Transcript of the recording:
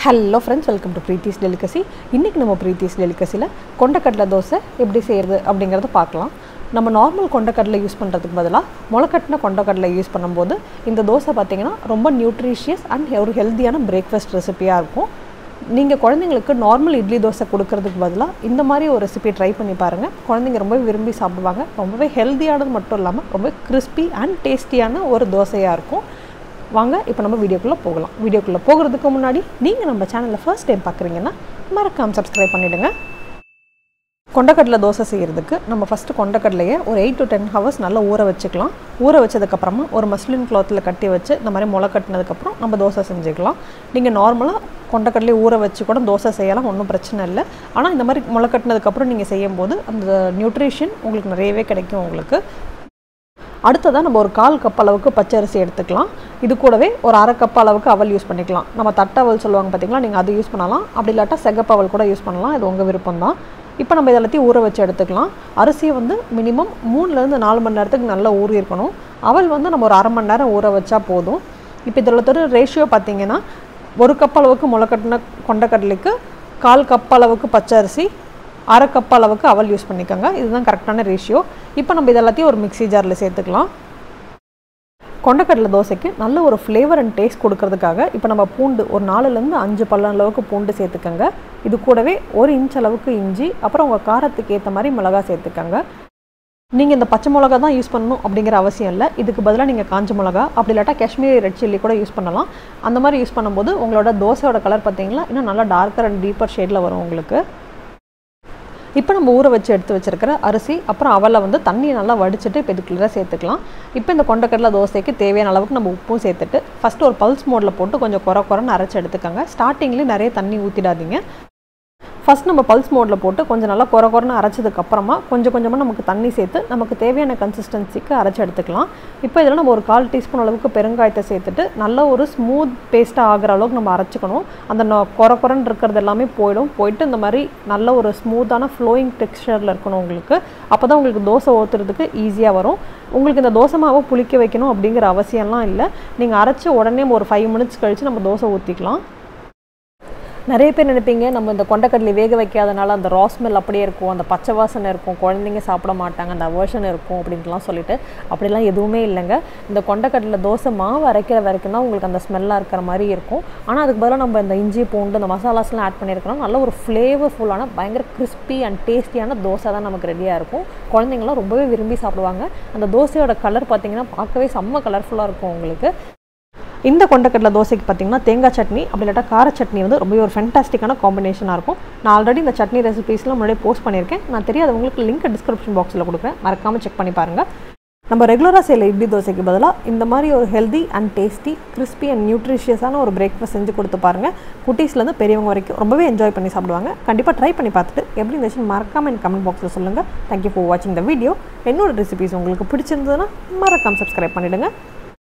hello friends welcome to Preethi's delicacy இன்றைக்கி நம்ம ப்ரீத்திஸ் டெலிகசியில் கொண்டக்கடலை தோசை எப்படி செய்கிறது அப்படிங்கிறத பார்க்கலாம் நம்ம நார்மல் கொண்டக்கடலை யூஸ் பண்ணுறதுக்கு பதிலாக முளைக்கட்டின கொண்டக்கடலை யூஸ் பண்ணும்போது இந்த தோசை பார்த்திங்கன்னா ரொம்ப நியூட்ரிஷியஸ் அண்ட் ஒரு ஹெல்த்தியான பிரேக்ஃபாஸ்ட் ரெசிபியாக இருக்கும் நீங்கள் குழந்தைங்களுக்கு நார்மல் இட்லி தோசை கொடுக்கறதுக்கு பதிலாக இந்த மாதிரி ஒரு ரெசிபி ட்ரை பண்ணி பாருங்கள் குழந்தைங்க ரொம்பவே விரும்பி சாப்பிடுவாங்க ரொம்பவே ஹெல்த்தியானது மட்டும் இல்லாமல் ரொம்ப கிறிஸ்பி அண்ட் டேஸ்டியான ஒரு தோசையாக இருக்கும் வாங்க இப்போ நம்ம வீடியோக்குள்ளே போகலாம் வீடியோக்குள்ளே போகிறதுக்கு முன்னாடி நீங்கள் நம்ம சேனலில் ஃபர்ஸ்ட் டைம் பார்க்குறீங்கன்னா மறக்காம சப்ஸ்கிரைப் பண்ணிவிடுங்க கொண்டக்கடலை தோசை செய்கிறதுக்கு நம்ம ஃபஸ்ட்டு கொண்டக்கடலையை ஒரு எயிட் டு டென் ஹவர்ஸ் நல்லா ஊற வச்சுக்கலாம் ஊற வச்சதுக்கப்புறமா ஒரு மஸ்லின் கிளாத்தில் கட்டி வச்சு இந்த மாதிரி முளை கட்டினதுக்கப்புறம் நம்ம தோசை செஞ்சுக்கலாம் நீங்கள் நார்மலாக கொண்டக்கடலையை ஊற வச்சு கூட தோசை செய்யலாம் ஒன்றும் பிரச்சனை இல்லை ஆனால் இந்த மாதிரி முளை கட்டினதுக்கப்புறம் நீங்கள் செய்யும்போது அந்த நியூட்ரிஷன் உங்களுக்கு நிறையவே கிடைக்கும் உங்களுக்கு அடுத்ததாக நம்ம ஒரு கால் கப் அளவுக்கு பச்சரிசி எடுத்துக்கலாம் இது கூடவே ஒரு அரை கப் அளவுக்கு அவல் யூஸ் பண்ணிக்கலாம் நம்ம தட்டவல் சொல்லுவாங்க பார்த்தீங்களா நீங்கள் அதை யூஸ் பண்ணலாம் அப்படி இல்லாட்டா செகப்பவல் கூட யூஸ் பண்ணலாம் இது உங்கள் விருப்பம் தான் இப்போ நம்ம இதெல்லாத்தையும் ஊற வச்சு எடுத்துக்கலாம் அரிசியை வந்து மினிமம் மூணுலேருந்து நாலு மணி நேரத்துக்கு நல்லா ஊறி இருக்கணும் அவல் வந்து நம்ம ஒரு அரை மணி நேரம் ஊற வச்சா போதும் இப்போ இதில் தர ரேஷியோ பார்த்தீங்கன்னா ஒரு கப் அளவுக்கு முளைக்கட்டின கொண்டக்கடலைக்கு கால் கப் அளவுக்கு பச்சரிசி அரை கப் அளவுக்கு அவல் யூஸ் பண்ணிக்கோங்க இதுதான் கரெக்டான ரேஷியோ இப்போ நம்ம இதெல்லாத்தையும் ஒரு மிக்ஸி ஜாரில் சேர்த்துக்கலாம் கொண்டக்கடலை தோசைக்கு நல்ல ஒரு ஃப்ளேவர் அண்ட் டேஸ்ட் கொடுக்கறதுக்காக இப்போ நம்ம பூண்டு ஒரு நாலுலேருந்து அஞ்சு பல்லம் அளவுக்கு பூண்டு சேர்த்துக்கோங்க இது கூடவே ஒரு இன்ச் அளவுக்கு இஞ்சி அப்புறம் உங்கள் காரத்துக்கு ஏற்ற மாதிரி மிளகா சேர்த்துக்கோங்க நீங்கள் இந்த பச்சை மிளகா தான் யூஸ் பண்ணணும் அப்படிங்கிற அவசியம் இல்லை இதுக்கு பதிலாக நீங்கள் காஞ்ச மிளகா அப்படி இல்லாட்டா காஷ்மீரி ரெட் சில்லி கூட யூஸ் பண்ணலாம் அந்த மாதிரி யூஸ் பண்ணும்போது உங்களோட தோசையோட கலர் பார்த்தீங்கன்னா இன்னும் நல்லா டார்க்கர் அண்ட் டீப்பர் ஷேடில் வரும் உங்களுக்கு இப்போ நம்ம ஊற வச்சு எடுத்து வச்சிருக்கிற அரிசி அப்புறம் அவலை வந்து தண்ணியை நல்லா வடிச்சிட்டு இப்போ இதுக்குள்ளே சேர்த்துக்கலாம் இப்போ இந்த கொண்டக்கடலை தோசைக்கு தேவையான அளவுக்கு நம்ம உப்பும் சேர்த்துட்டு ஃபஸ்ட்டு ஒரு பல்ஸ் மோடில் போட்டு கொஞ்சம் குறை குறைன்னு அரைச்சி எடுத்துக்கோங்க ஸ்டார்டிங்லேயும் நிறைய தண்ணி ஊற்றிடாதீங்க ஃபஸ்ட் நம்ம பல்ஸ் மோடில் போட்டு கொஞ்சம் நல்லா குறை குறைன்னு அரைச்சதுக்கப்புறமா கொஞ்சம் கொஞ்சமாக நமக்கு தண்ணி சேர்த்து நமக்கு தேவையான கன்சிஸ்டன்சிக்கு அரைச்சி எடுத்துக்கலாம் இப்போ இதில் நம்ம ஒரு கால் டீஸ்பூன் அளவுக்கு பெருங்காயத்தை சேர்த்துட்டு நல்ல ஒரு ஸ்மூத் பேஸ்ட்டாக ஆகிற அளவுக்கு நம்ம அரைச்சிக்கணும் அந்த நொ- குறை குறைன்னு இருக்கிறது எல்லாமே போயிடும் போயிட்டு இந்த மாதிரி நல்ல ஒரு ஸ்மூத்தான ஃப்ளோயிங் டெக்ஸ்சரில் இருக்கணும் உங்களுக்கு அப்போ தான் உங்களுக்கு தோசை ஊற்றுறதுக்கு ஈஸியாக வரும் உங்களுக்கு இந்த தோசை மாவை புளிக்க வைக்கணும் அப்படிங்கிற அவசியம்லாம் இல்லை நீங்கள் அரைச்சி உடனே ஒரு ஃபைவ் மினிட்ஸ் கழித்து நம்ம தோசை ஊற்றிக்கலாம் நிறைய பேர் நினைப்பீங்க நம்ம இந்த கொண்டக்கடலை வேக வைக்காதனால அந்த ரா ஸ்மெல் அப்படியே இருக்கும் அந்த பச்சை வாசனை இருக்கும் குழந்தைங்க சாப்பிட மாட்டாங்க அந்த அவர்ஷன் இருக்கும் அப்படின்ட்டுலாம் சொல்லிட்டு அப்படிலாம் எதுவுமே இல்லைங்க இந்த கொண்டக்கடலை தோசை மாவு அரைக்கிற வரைக்கும் தான் உங்களுக்கு அந்த ஸ்மெல்லாக இருக்கிற மாதிரி இருக்கும் ஆனால் அதுக்கு பதிலாக நம்ம இந்த இஞ்சி பூண்டு இந்த மசாலாஸ்லாம் ஆட் பண்ணியிருக்கோம் நல்ல ஒரு ஃப்ளேவர்ஃபுல்லான பயங்கர கிறிஸ்பி அண்ட் டேஸ்டியான தோசை தான் நமக்கு ரெடியாக இருக்கும் குழந்தைங்களாம் ரொம்பவே விரும்பி சாப்பிடுவாங்க அந்த தோசையோட கலர் பார்த்தீங்கன்னா பார்க்கவே செம்ம கலர்ஃபுல்லாக இருக்கும் உங்களுக்கு இந்த கொண்டக்கடலை தோசைக்கு பார்த்தீங்கன்னா தேங்காய் சட்னி அப்படி இல்லாட்டா கார சட்னி வந்து ரொம்ப ஒரு ஃபென்டாஸ்டிக்கான காம்பினேஷனாக இருக்கும் நான் ஆல்ரெடி இந்த சட்னி ரெசிபீஸ்லாம் முன்னாடியே போஸ்ட் பண்ணியிருக்கேன் நான் தெரியாதவங்களுக்கு லிங்க் டிஸ்கிரிப்ஷன் பாக்ஸில் கொடுக்குறேன் மறக்காமல் செக் பண்ணி பாருங்கள் நம்ம ரெகுலராக செய்யல இட்லி தோசைக்கு பதிலாக இந்த மாதிரி ஒரு healthy and tasty crispy and நியூட்ரிஷியஸான ஒரு பிரேக்ஃபாஸ்ட் செஞ்சு கொடுத்து பாருங்கள் குட்டீஸ்லேருந்து பெரியவங்க வரைக்கும் ரொம்பவே என்ஜாய் பண்ணி சாப்பிடுவாங்க கண்டிப்பாக ட்ரை பண்ணி பார்த்துட்டு எப்படி இருந்துச்சு மறக்காமல் எனக்கு கமெண்ட் பாக்ஸில் சொல்லுங்கள் தேங்க்யூ ஃபார் வாட்சிங் த வீடியோ என்னோட ரெசிபிஸ் உங்களுக்கு பிடிச்சிருந்ததுன்னா மறக்காமல் சப்ஸ்கிரைப் பண்ணிவிடுங்க